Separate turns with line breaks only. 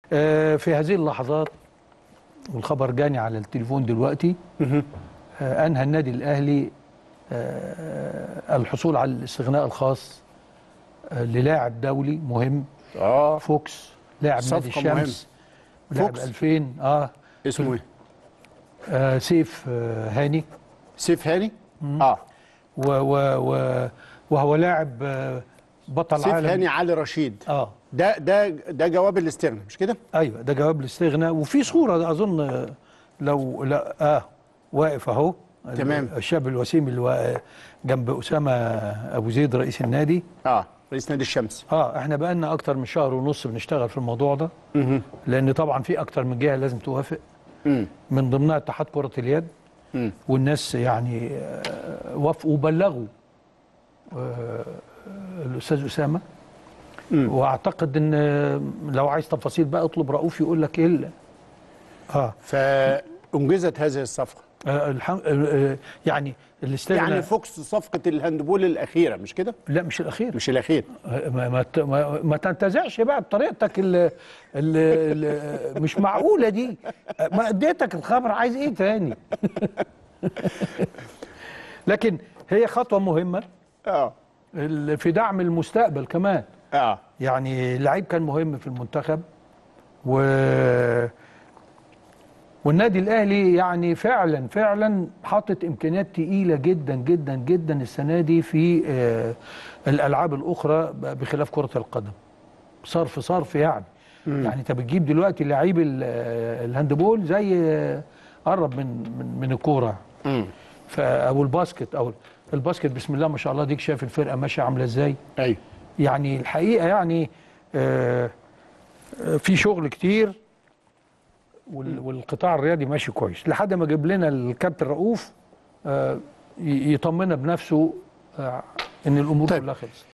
آه، في هذه اللحظات والخبر جاني على التليفون دلوقتي آه، انهى النادي الاهلي آه، الحصول على الاستغناء الخاص آه، للاعب دولي مهم
اه
فوكس لاعب نادي
صفقة مهمة.
الشمس لاعب
فوكس.
2000 اه
اسمه ايه
آه، سيف آه، هاني
سيف هاني اه
و و و وهو لاعب آه، بطل
سيف
عالم
هاني علي رشيد
اه
ده ده ده جواب الاستغناء مش كده
ايوه ده جواب الاستغناء وفي صوره اظن آه، لو لا اه واقف اهو
تمام.
الشاب الوسيم اللي واقف جنب اسامه ابو زيد رئيس النادي
اه رئيس نادي الشمس
اه احنا بقالنا اكتر من شهر ونص بنشتغل في الموضوع ده
مهم.
لان طبعا في اكتر من جهه لازم توافق
مم.
من ضمنها اتحاد كره اليد
مم.
والناس يعني آه، وافقوا وبلغوا آه، الاستاذ اسامه
مم.
واعتقد ان آه، لو عايز تفاصيل بقى اطلب رؤوف يقول لك ايه ال- اه
فانجزت هذه الصفقه
آه، الحم... آه، آه، يعني الاستغناء
يعني فوكس صفقه الهاندبول الاخيره مش كده
لا مش الاخير
مش الاخير
آه، ما, ما, ت- ما, ما تنتزعش بقى بطريقتك اللي اللي مش معقوله دي آه، ما اديتك الخبر عايز ايه تاني لكن هي خطوه مهمه
اه
ال- في دعم المستقبل كمان
اه
يعني لعيب كان مهم في المنتخب و والنادي الاهلي يعني فعلا فعلا حاطط امكانيات تقيله جدا جدا جدا السنه دي في آه، الالعاب الاخرى ب- بخلاف كره القدم صرف صرف يعني يعني انت بتجيب دلوقتي لعيب ال- آه، الهاندبول زي آه، قرب من من من الكوره
مم.
ف- او الباسكت او الباسكت بسم الله ما شاء الله ديك شايف الفرقه ماشيه عامله ازاي
ايوه
يعني الحقيقه يعني آه، آه، في شغل كتير وال- والقطاع الرياضي ماشي كويس لحد ما جاب لنا الكابتن رؤوف آه، ي- يطمنا بنفسه آه، ان الامور
طيب.
كلها خلصت